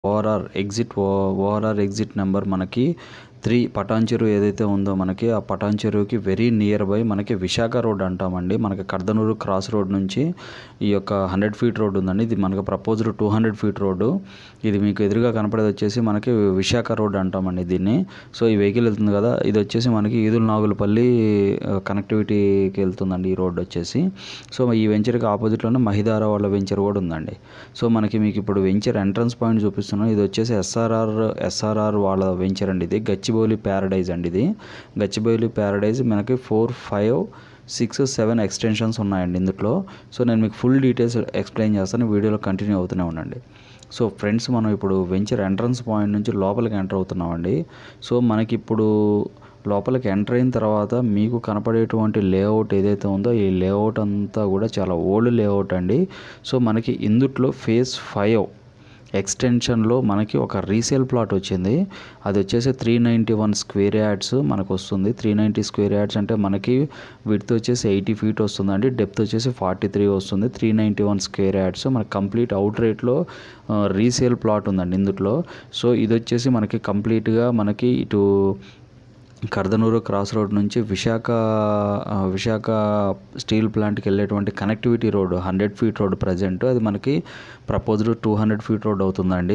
ORR exit ORR exit number మనకి three Patancheru ఏదైతే ఉందో మనకి ఆ పటాన్ చెరువుకి వెరీ నియర్ బై మనకి విశాఖ రోడ్ అంటామండి మనకి కర్దనూరు క్రాస్ రోడ్ నుంచి ఈ యొక్క హండ్రెడ్ ఫీట్ రోడ్ ఉందండి ఇది మనకి proposed two hundred feet road ఇది మీకు ఎదురుగా కనపడేది వచ్చేసి మనకి విశాఖ రోడ్ అంటామండి దీన్ని సో ఈ వెహికల్ వెళ్తుంది కదా ఇది వచ్చేసి మనకి ఈదుల్ నాగులపల్లి కనెక్టివిటీకి వెళ్తుందండి ఈ రోడ్ వచ్చేసి సో ఈ వెంచర్కి ఆపోజిట్లోనే మహిదార వాళ్ళ వెంచర్ కూడా ఉందండి సో మనకి మీకు ఇప్పుడు వెంచర్ ఎంట్రన్స్ పాయింట్ చూపిస్తున్నాను ఇది వచ్చేసి ఎస్ఆర్ఆర్ ఎస్ఆర్ఆర్ వాళ్ళ వెంచర్ అండి ఇది గచ్చిబౌలి ప్యారడైజ్ అండి ఇది గచ్చిబౌలి ప్యారడైజ్ మనకి four five six seven extensions ఉన్నాయండి ఇందులో సో నేను మీకు ఫుల్ డీటెయిల్స్ ఎక్స్ప్లెయిన్ చేస్తాను వీడియోలో కంటిన్యూ అవుతూనే ఉండండి సో ఫ్రెండ్స్ మనం ఇప్పుడు వెంచర్ ఎంట్రన్స్ పాయింట్ నుంచి లోపలికి ఎంటర్ అవుతున్నామండి సో మనకి ఇప్పుడు లోపలికి ఎంటర్ అయిన తర్వాత మీకు కనపడేటువంటి లేఅవుట్ ఏదైతే ఉందో ఈ లేఅవుట్ అంతా కూడా చాలా ఓల్డ్ లేఅవుట్ అండి సో మనకి ఇందుట్లో ఫేజ్ ఫైవ్ ఎక్స్టెన్షన్లో మనకి ఒక రీసేల్ ప్లాట్ వచ్చింది అది వచ్చేసి three ninety one square yards మనకు వస్తుంది త్రీ నైంటీ స్క్వేర్ యార్డ్స్ అంటే మనకి విడ్త్ వచ్చేసి ఎయిటీ ఫీట్ వస్తుందండి డెప్త్ వచ్చేసి ఫార్టీ త్రీ వస్తుంది three ninety one square yards మనకి కంప్లీట్ అవుట్ రేట్లో రీసేల్ ప్లాట్ ఉందండి ఇందులో సో ఇది వచ్చేసి మనకి కంప్లీట్గా మనకి ఇటు కర్దనూరు క్రాస్ రోడ్ నుంచి విశాఖ విశాఖ స్టీల్ ప్లాంట్కి వెళ్ళేటువంటి connectivity road hundred feet road present అది మనకి proposed two hundred feet road అవుతుందండి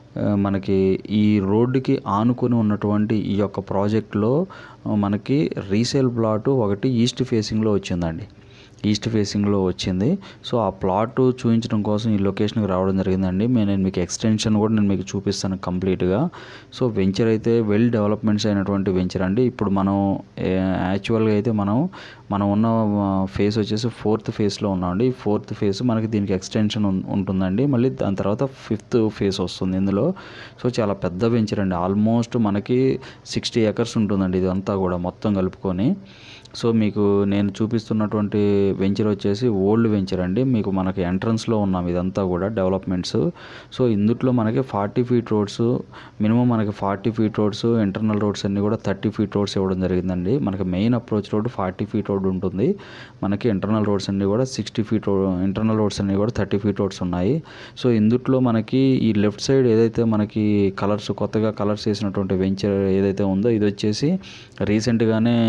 మనకి ఈ రోడ్డుకి ఆనుకొని ఉన్నటువంటి ఈ యొక్క ప్రాజెక్ట్లో మనకి రీసేల్ ప్లాటు ఒకటి ఈస్ట్ ఫేసింగ్లో వచ్చిందండి ఈస్ట్ ఫేసింగ్లో వచ్చింది సో ఆ ప్లాట్ చూపించడం కోసం ఈ లొకేషన్కి రావడం జరిగిందండి నేను మీకు ఎక్స్టెన్షన్ కూడా నేను మీకు చూపిస్తాను కంప్లీట్గా సో వెంచర్ అయితే వెల్ డెవలప్మెంట్స్ అయినటువంటి వెంచర్ అండి ఇప్పుడు మనం యాక్చువల్గా అయితే మనం మనం ఉన్న ఫేస్ వచ్చేసి ఫోర్త్ ఫేస్లో ఉన్నామండి ఈ ఫోర్త్ ఫేస్ మనకి దీనికి ఎక్స్టెన్షన్ ఉంటుందండి మళ్ళీ దాని తర్వాత ఫిఫ్త్ ఫేస్ వస్తుంది ఇందులో సో చాలా పెద్ద వెంచర్ అండి ఆల్మోస్ట్ మనకి సిక్స్టీ ఎకర్స్ ఉంటుందండి ఇదంతా కూడా మొత్తం కలుపుకొని సో మీకు నేను చూపిస్తున్నటువంటి వెంచర్ వచ్చేసి ఓల్డ్ వెంచర్ అండి మీకు మనకి ఎంట్రన్స్లో ఉన్నాం ఇదంతా కూడా డెవలప్మెంట్స్ సో ఇందుట్లో మనకి ఫార్టీ ఫీట్ రోడ్స్ మినిమం మనకి forty feet roads internal roads అన్నీ కూడా థర్టీ ఫీట్ రోడ్స్ ఇవ్వడం జరిగిందండి మనకి main approach road forty feet road ఉంటుంది మనకి ఇంటర్నల్ రోడ్స్ అన్నీ కూడా సిక్స్టీ ఫీట్ ఇంటర్నల్ రోడ్స్ అన్నీ కూడా థర్టీ ఫీట్ రోడ్స్ ఉన్నాయి సో ఇందుట్లో మనకి ఈ లెఫ్ట్ సైడ్ ఏదైతే మనకి కలర్స్ కొత్తగా కలర్స్ వేసినటువంటి వెంచర్ ఏదైతే ఉందో ఇది వచ్చేసి రీసెంట్గానే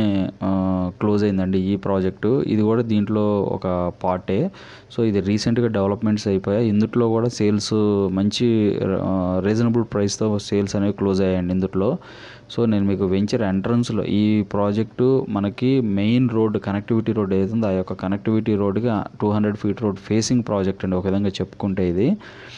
క్లోజ్ అయిందండి ఈ ప్రాజెక్టు ఇది కూడా దీంట్లో ఒక పార్టే సో ఇది రీసెంట్గా డెవలప్మెంట్స్ అయిపోయాయి ఇందుట్లో కూడా సేల్స్ మంచి రీజనబుల్ ప్రైస్తో సేల్స్ అనేవి క్లోజ్ అయ్యాయండి ఇందుట్లో సో నేను మీకు వెంచర్ ఎంట్రన్స్లో ఈ ప్రాజెక్టు మనకి మెయిన్ రోడ్ కనెక్టివిటీ రోడ్ ఏదైతుందో ఆ యొక్క కనెక్టివిటీ రోడ్కి two hundred feet road facing project అండి ఒక విధంగా చెప్పుకుంటే ఇది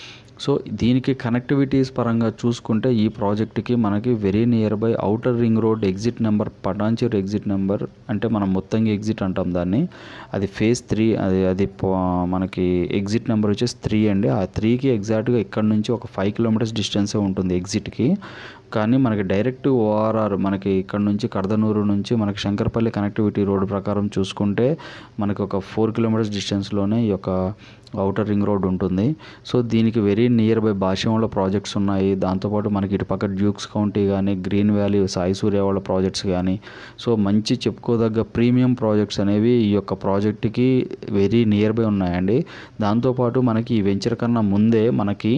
సో దీనికి కనెక్టివిటీస్ పరంగా చూసుకుంటే ఈ ప్రాజెక్ట్కి మనకి very near by outer ring road exit number Patancheru exit number అంటే మనం మొత్తంగా ఎగ్జిట్ అంటాం దాన్ని అది ఫేజ్ త్రీ అది అది మనకి ఎగ్జిట్ నెంబర్ వచ్చేసి త్రీ అండి ఆ త్రీకి ఎగ్జాక్ట్గా ఇక్కడ నుంచి ఒక ఫైవ్ కిలోమీటర్స్ డిస్టెన్సే ఉంటుంది ఎగ్జిట్కి కానీ మనకి డైరెక్ట్ ఓఆర్ఆర్ మనకి ఇక్కడ నుంచి కర్దనూరు నుంచి మనకి శంకరపల్లి కనెక్టివిటీ రోడ్ ప్రకారం చూసుకుంటే మనకి ఒక ఫోర్ కిలోమీటర్స్ డిస్టెన్స్లోనే ఈ యొక్క అవుటర్ రింగ్ రోడ్ ఉంటుంది సో దీనికి వెరీ నియర్ బై భాష్యంలో ప్రాజెక్ట్స్ ఉన్నాయి దాంతోపాటు మనకి ఇటు పక్క డ్యూక్స్ కౌంటీ కానీ గ్రీన్ వ్యాలీ సాయి సూర్య వాళ్ళ ప్రాజెక్ట్స్ కానీ సో మంచి చెప్పుకోదగ్గ ప్రీమియం ప్రాజెక్ట్స్ అనేవి ఈ యొక్క ప్రాజెక్ట్కి వెరీ నియర్ బై ఉన్నాయండి దాంతోపాటు మనకి ఈ వెంచర్ కన్నా ముందే మనకి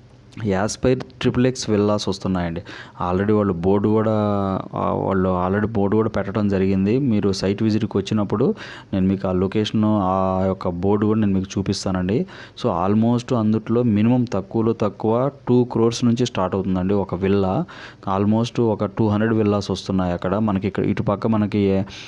యాస్పైర్ ట్రిపుల్ ఎక్స్ విల్లాస్ వస్తున్నాయండి ఆల్రెడీ వాళ్ళు బోర్డు కూడా వాళ్ళు ఆల్రెడీ బోర్డు కూడా పెట్టడం జరిగింది మీరు సైట్ విజిట్కి వచ్చినప్పుడు నేను మీకు ఆ లొకేషన్ ఆ యొక్క బోర్డు కూడా నేను మీకు చూపిస్తానండి సో ఆల్మోస్ట్ అందుట్లో మినిమం తక్కువలో తక్కువ టూ క్రోర్స్ నుంచి స్టార్ట్ అవుతుందండి ఒక విల్లా ఆల్మోస్ట్ ఒక టూ హండ్రెడ్ విల్లాస్ వస్తున్నాయి అక్కడ మనకి ఇక్కడ ఇటు పక్క మనకి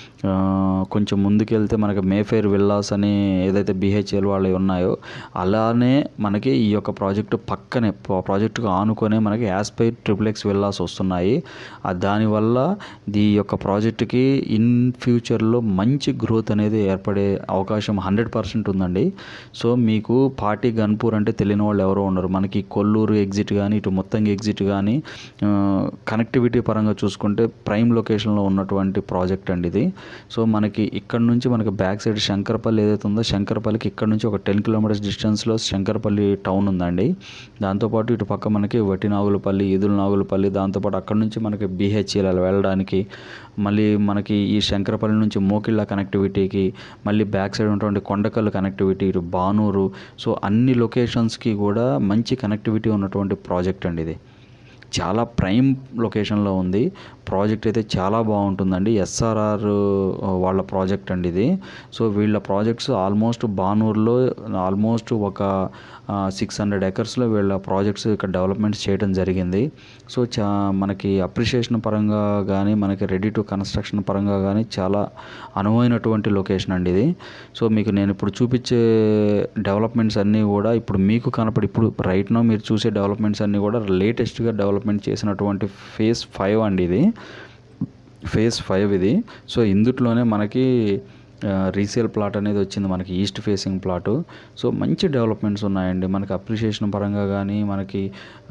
కొంచెం ముందుకు వెళ్తే మనకి మేఫేర్ విల్లాస్ అని ఏదైతే బిహెచ్ఎల్ వాళ్ళు ఉన్నాయో అలానే మనకి ఈ యొక్క ప్రాజెక్టు పక్కనే ప్రాజెక్టుకు ఆనుకొనే మనకి యాస్పైర్ ట్రిపుల్ ఎక్స్ విల్లాస్ వస్తున్నాయి దానివల్ల ఈ యొక్క ప్రాజెక్టుకి ఇన్ ఫ్యూచర్లో మంచి గ్రోత్ అనేది ఏర్పడే అవకాశం హండ్రెడ్ పర్సెంట్ ఉందండి సో మీకు పార్టీ గన్పూర్ అంటే తెలియని వాళ్ళు ఎవరో ఉండరు మనకి కొల్లూరు ఎగ్జిట్ కానీ ఇటు మొత్తం ఎగ్జిట్ కానీ కనెక్టివిటీ పరంగా చూసుకుంటే ప్రైమ్ లొకేషన్లో ఉన్నటువంటి ప్రాజెక్ట్ అండి ఇది సో మనకి ఇక్కడ నుంచి మనకి బ్యాక్ సైడ్ శంకరపల్లి ఏదైతే ఉందో శంకరపల్లికి ఇక్కడ నుంచి ఒక టెన్ కిలోమీటర్స్ డిస్టెన్స్లో శంకరపల్లి టౌన్ ఉందండి దాంతోపాటు దాంతోపాటు ఇటు పక్క మనకి వటినాగులపల్లి ఈదుల నాగులపల్లి దాంతోపాటు అక్కడ నుంచి మనకి బీహెచ్ఎల్ వెళ్ళడానికి మళ్ళీ మనకి ఈ శంకరపల్లి నుంచి మోకిళ్ళ కనెక్టివిటీకి మళ్ళీ బ్యాక్ సైడ్ ఉన్నటువంటి కొండకల్లు కనెక్టివిటీ ఇటు బానూరు సో అన్ని లొకేషన్స్కి కూడా మంచి కనెక్టివిటీ ఉన్నటువంటి ప్రాజెక్ట్ అండి ఇది చాలా ప్రైమ్ లొకేషన్లో ఉంది ప్రాజెక్ట్ అయితే చాలా బాగుంటుందండి ఎస్ఆర్ఆర్ వాళ్ళ ప్రాజెక్ట్ అండి ఇది సో వీళ్ళ ప్రాజెక్ట్స్ ఆల్మోస్ట్ బానూరులో ఆల్మోస్ట్ ఒక సిక్స్ హండ్రెడ్ ఎకర్స్లో వీళ్ళ ప్రాజెక్ట్స్ ఇక్కడ డెవలప్మెంట్స్ చేయడం జరిగింది సో చా మనకి అప్రిషియేషన్ పరంగా కానీ మనకి రెడీ టు కన్స్ట్రక్షన్ పరంగా కానీ చాలా అనువైనటువంటి లొకేషన్ అండి ఇది సో మీకు నేను ఇప్పుడు చూపించే డెవలప్మెంట్స్ అన్నీ కూడా ఇప్పుడు మీకు కనపడి ఇప్పుడు రైట్ నో మీరు చూసే డెవలప్మెంట్స్ అన్నీ కూడా లేటెస్ట్గా డెవలప్మెంట్ చేసినటువంటి ఫేజ్ ఫైవ్ అండి ఇది ఫేజ్ ఫైవ్ ఇది సో ఇందుట్లోనే మనకి రీసేల్ ప్లాట్ అనేది వచ్చింది మనకి ఈస్ట్ ఫేసింగ్ ప్లాటు సో మంచి డెవలప్మెంట్స్ ఉన్నాయండి మనకి అప్రిషియేషన్ పరంగా కానీ మనకి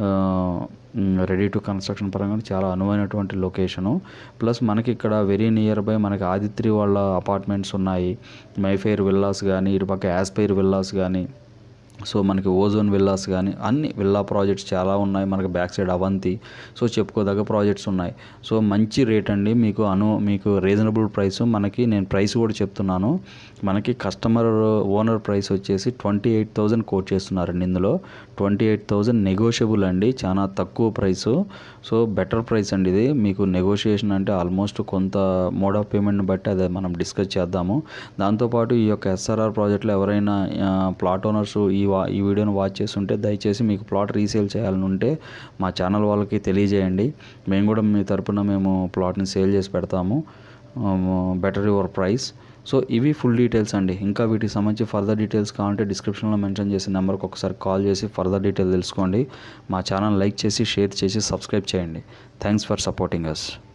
రెడీ టు కన్స్ట్రక్షన్ పరంగా కానీ చాలా అనువైనటువంటి లొకేషను ప్లస్ మనకి ఇక్కడ వెరీ నియర్ బై మనకి ఆదిత్రి వాళ్ళ అపార్ట్మెంట్స్ ఉన్నాయి మైఫైర్ విల్లాస్ కానీ ఇటుపక్క యాస్పైర్ విల్లాస్ కానీ సో మనకి ఓజోన్ విల్లాస్ కానీ అన్ని విల్లా ప్రాజెక్ట్స్ చాలా ఉన్నాయి మనకి బ్యాక్ సైడ్ అవంతి సో చెప్పుకోదగ్గ ప్రాజెక్ట్స్ ఉన్నాయి సో మంచి రేట్ అండి మీకు అను మీకు రీజనబుల్ ప్రైస్ మనకి నేను ప్రైస్ కూడా చెప్తున్నాను మనకి కస్టమర్ ఓనర్ ప్రైస్ వచ్చేసి ట్వంటీ ఎయిట్ థౌజండ్ కోట్ చేస్తున్నారండి ఇందులో ట్వంటీ ఎయిట్ థౌజండ్ నెగోషియబుల్ అండి చాలా తక్కువ ప్రైస్ సో బెటర్ ప్రైస్ అండి ఇది మీకు నెగోషియేషన్ అంటే ఆల్మోస్ట్ కొంత మోడ్ ఆఫ్ పేమెంట్ని బట్టి అదే మనం డిస్కస్ చేద్దాము దాంతోపాటు ఈ యొక్క ఎస్ఆర్ఆర్ ప్రాజెక్ట్లో ఎవరైనా ప్లాట్ ఓనర్స్ ఈ వా ఈ వీడియోని వాచ్ చేస్తుంటే దయచేసి మీకు ప్లాట్ రీసేల్ చేయాలని ఉంటే మా ఛానల్ వాళ్ళకి తెలియజేయండి మేము కూడా మీ తరపున మేము ప్లాట్ని సేల్ చేసి పెడతాము బెటర్ యువర్ ప్రైస్ సో ఇవి ఫుల్ డీటెయిల్స్ అండి ఇంకా వీటికి సంబంధించి ఫర్దర్ డీటెయిల్స్ కావాలంటే డిస్క్రిప్షన్లో మెన్షన్ చేసిన నెంబర్కి ఒకసారి కాల్ చేసి ఫర్దర్ డీటెయిల్ తెలుసుకోండి మా ఛానల్ లైక్ చేసి షేర్ చేసి సబ్స్క్రైబ్ చేయండి థ్యాంక్స్ ఫర్ సపోర్టింగ్ అస్